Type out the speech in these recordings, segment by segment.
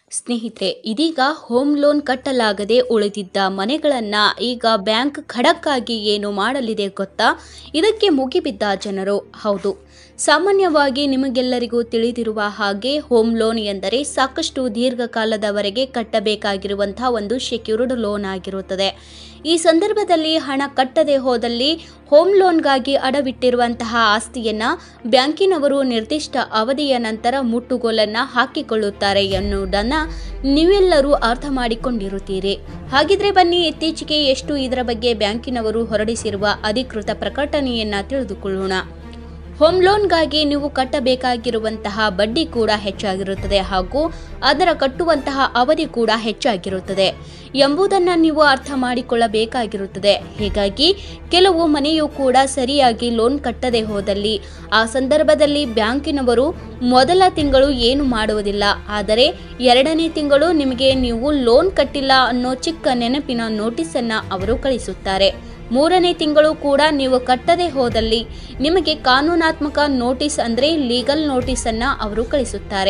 ಸ್ನೇಹಿತರೆ ಇದೀಗ home loan ಕಟ್ಟಲಾಗದೆ ಉಳಿದಿದ್ದ ಮನೆಗಳನ್ನು ಈಗ ಬ್ಯಾಂಕ್ ಖಡಕ್ಕಾಗಿ ಏನು ಮಾಡಲಿದೆ ಗೊತ್ತಾ ಇದಕ್ಕೆ ಮುಗಿಬಿದ್ದ ಜನರು ಹೌದು ಸಾಮಾನ್ಯವಾಗಿ ನಿಮಗೆಲ್ಲರಿಗೂ ತಿಳಿದಿರುವ ಹಾಗೆ ಹೋಮ್ ಲೋನ್ ಎಂದರೆ ಸಾಕಷ್ಟು ದೀರ್ಘಕಾಲದವರೆಗೆ ಕಟ್ಟಬೇಕಾಗಿರುವಂತಹ ಒಂದು ಸೆಕ್ಯೂರ್ಡ್ ಲೋನ್ ಆಗಿರುತ್ತದೆ ಈ ಸಂದರ್ಭದಲ್ಲಿ ಹಣ ಕಟ್ಟದೆ ಹೋದಲ್ಲಿ ಹೋಮ್ ಲೋನ್ಗಾಗಿ ಅಡವಿಟ್ಟಿರುವಂತಹ ಆಸ್ತಿಯನ್ನ ಬ್ಯಾಂಕಿನವರು ನಿರ್ದಿಷ್ಟ ಅವಧಿಯ ನಂತರ ಮುಟ್ಟುಗೋಲನ್ನ ಹಾಕಿಕೊಳ್ಳುತ್ತಾರೆ ಎನ್ನುವುದನ್ನ ನೀವೆಲ್ಲರೂ ಅರ್ಥ ಮಾಡಿಕೊಂಡಿರುತ್ತೀರಿ ಹಾಗಿದ್ರೆ ಬನ್ನಿ ಇತ್ತೀಚೆಗೆ ಎಷ್ಟು ಇದರ ಬಗ್ಗೆ ಬ್ಯಾಂಕಿನವರು ಹೊರಡಿಸಿರುವ ಅಧಿಕೃತ ಪ್ರಕಟಣೆಯನ್ನ ತಿಳಿದುಕೊಳ್ಳೋಣ ಹೋಮ್ ಲೋನ್ಗಾಗಿ ನೀವು ಕಟ್ಟಬೇಕಾಗಿರುವಂತಹ ಬಡ್ಡಿ ಕೂಡ ಹೆಚ್ಚಾಗಿರುತ್ತದೆ ಹಾಗೂ ಅದರ ಕಟ್ಟುವಂತಹ ಅವಧಿ ಕೂಡ ಹೆಚ್ಚಾಗಿರುತ್ತದೆ ಎಂಬುದನ್ನು ನೀವು ಅರ್ಥ ಮಾಡಿಕೊಳ್ಳಬೇಕಾಗಿರುತ್ತದೆ ಹೀಗಾಗಿ ಕೆಲವು ಮನೆಯು ಕೂಡ ಸರಿಯಾಗಿ ಲೋನ್ ಕಟ್ಟದೆ ಹೋದಲ್ಲಿ ಆ ಸಂದರ್ಭದಲ್ಲಿ ಬ್ಯಾಂಕಿನವರು ಮೊದಲ ತಿಂಗಳು ಏನು ಮಾಡುವುದಿಲ್ಲ ಆದರೆ ಎರಡನೇ ತಿಂಗಳು ನಿಮಗೆ ನೀವು ಲೋನ್ ಕಟ್ಟಿಲ್ಲ ಅನ್ನೋ ಚಿಕ್ಕ ನೆನಪಿನ ನೋಟಿಸನ್ನು ಅವರು ಕಳಿಸುತ್ತಾರೆ ಮೂರನೇ ತಿಂಗಳು ಕೂಡ ನೀವು ಕಟ್ಟದೆ ಹೋದಲ್ಲಿ ನಿಮಗೆ ಕಾನೂನಾತ್ಮಕ ನೋಟಿಸ್ ಅಂದರೆ ಲೀಗಲ್ ನೋಟಿಸನ್ನು ಅವರು ಕಳಿಸುತ್ತಾರೆ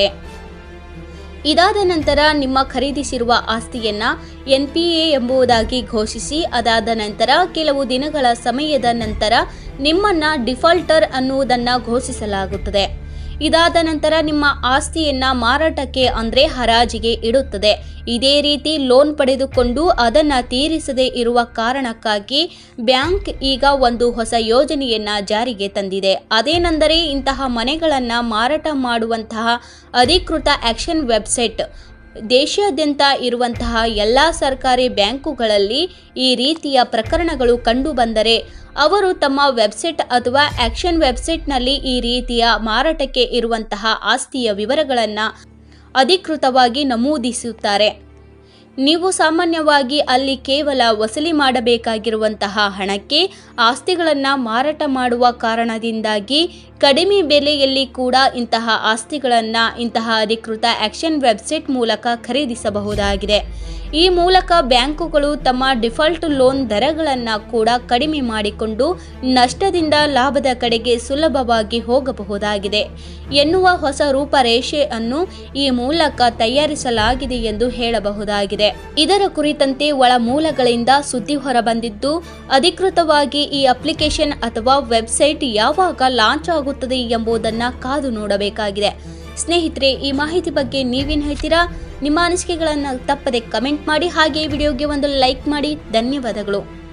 ಇದಾದ ನಂತರ ನಿಮ್ಮ ಖರೀದಿಸಿರುವ ಆಸ್ತಿಯನ್ನ ಎನ್ ಪಿ ಎ ಎಂಬುದಾಗಿ ಘೋಷಿಸಿ ಅದಾದ ನಂತರ ಕೆಲವು ದಿನಗಳ ಸಮಯದ ನಂತರ ನಿಮ್ಮನ್ನ ಡಿಫಾಲ್ಟರ್ ಅನ್ನುವುದನ್ನು ಘೋಷಿಸಲಾಗುತ್ತದೆ ಇದಾದ ನಂತರ ನಿಮ್ಮ ಆಸ್ತಿಯನ್ನ ಮಾರಾಟಕ್ಕೆ ಅಂದರೆ ಹರಾಜಿಗೆ ಇಡುತ್ತದೆ ಇದೇ ರೀತಿ ಲೋನ್ ಪಡೆದುಕೊಂಡು ಅದನ್ನು ತೀರಿಸದೇ ಇರುವ ಕಾರಣಕ್ಕಾಗಿ ಬ್ಯಾಂಕ್ ಈಗ ಒಂದು ಹೊಸ ಯೋಜನೆಯನ್ನ ಜಾರಿಗೆ ತಂದಿದೆ ಅದೇನೆಂದರೆ ಇಂತಹ ಮನೆಗಳನ್ನು ಮಾರಾಟ ಮಾಡುವಂತಹ ಅಧಿಕೃತ ಆಕ್ಷನ್ ವೆಬ್ಸೈಟ್ ದೇಶಾದ್ಯಂತ ಇರುವಂತಹ ಎಲ್ಲ ಸರ್ಕಾರಿ ಬ್ಯಾಂಕುಗಳಲ್ಲಿ ಈ ರೀತಿಯ ಪ್ರಕರಣಗಳು ಕಂಡುಬಂದರೆ ಅವರು ತಮ್ಮ ವೆಬ್ಸೈಟ್ ಅಥವಾ ಆಕ್ಷನ್ ವೆಬ್ಸೈಟ್ನಲ್ಲಿ ಈ ರೀತಿಯ ಮಾರಾಟಕ್ಕೆ ಇರುವಂತಹ ಆಸ್ತಿಯ ವಿವರಗಳನ್ನು ಅಧಿಕೃತವಾಗಿ ನಮೂದಿಸುತ್ತಾರೆ ನೀವು ಸಾಮಾನ್ಯವಾಗಿ ಅಲ್ಲಿ ಕೇವಲ ವಸೂಲಿ ಮಾಡಬೇಕಾಗಿರುವಂತಹ ಹಣಕ್ಕೆ ಆಸ್ತಿಗಳನ್ನು ಮಾರಾಟ ಮಾಡುವ ಕಾರಣದಿಂದಾಗಿ ಕಡಿಮೆ ಬೆಲೆಯಲ್ಲಿ ಕೂಡ ಇಂತಹ ಆಸ್ತಿಗಳನ್ನು ಇಂತಹ ಅಧಿಕೃತ ಆಕ್ಷನ್ ವೆಬ್ಸೈಟ್ ಮೂಲಕ ಖರೀದಿಸಬಹುದಾಗಿದೆ ಈ ಮೂಲಕ ಬ್ಯಾಂಕುಗಳು ತಮ್ಮ ಡಿಫಾಲ್ಟ್ ಲೋನ್ ದರಗಳನ್ನು ಕೂಡ ಕಡಿಮೆ ಮಾಡಿಕೊಂಡು ನಷ್ಟದಿಂದ ಲಾಭದ ಕಡೆಗೆ ಸುಲಭವಾಗಿ ಹೋಗಬಹುದಾಗಿದೆ ಎನ್ನುವ ಹೊಸ ರೂಪರೇಷೆಯನ್ನು ಈ ಮೂಲಕ ತಯಾರಿಸಲಾಗಿದೆ ಎಂದು ಹೇಳಬಹುದಾಗಿದೆ ಇದರ ಕುರಿತಂತೆ ಒಳ ಮೂಲಗಳಿಂದ ಸುದ್ದಿ ಹೊರಬಂದಿದ್ದು ಅಧಿಕೃತವಾಗಿ ಈ ಅಪ್ಲಿಕೇಶನ್ ಅಥವಾ ವೆಬ್ಸೈಟ್ ಯಾವಾಗ ಲಾಂಚ್ ಆಗುತ್ತದೆ ಎಂಬುದನ್ನು ಕಾದು ನೋಡಬೇಕಾಗಿದೆ ಸ್ನೇಹಿತರೆ ಈ ಮಾಹಿತಿ ಬಗ್ಗೆ ನೀವೇನು ಹೇಳ್ತೀರಾ ನಿಮ್ಮ ಅನಿಸಿಕೆಗಳನ್ನು ತಪ್ಪದೆ ಕಮೆಂಟ್ ಮಾಡಿ ಹಾಗೆ ವಿಡಿಯೋಗೆ ಒಂದು ಲೈಕ್ ಮಾಡಿ ಧನ್ಯವಾದಗಳು